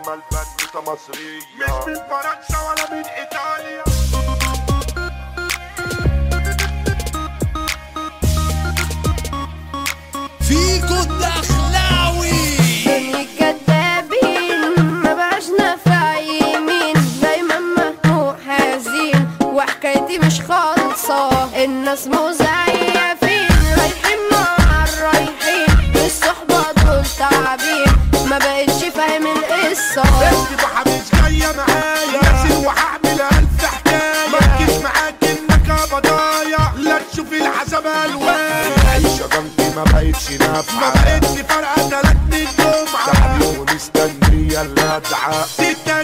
اجمل بنوته مصريه مش من فرنسا ولا من ايطاليا فيكو الدخلاوي دنيا كدابين ما بقاش نافع يمين دايما مهموم حزين وحكايتي مش خالصة الناس مزيفين رايحين مع الرايحين الصحبة دول تعبين ما بقتش فاهم القصة انت بحر مش جايه معايا ناسي وهعمل الف حكايه ما تجيش معاك انك بضايع لا تشوف العذاب الوان العيشه جنبي ما بقتش ما نافعه بقتش فارقه تلات من الجمعه تعبي ومستنيه اللي ادعى ستة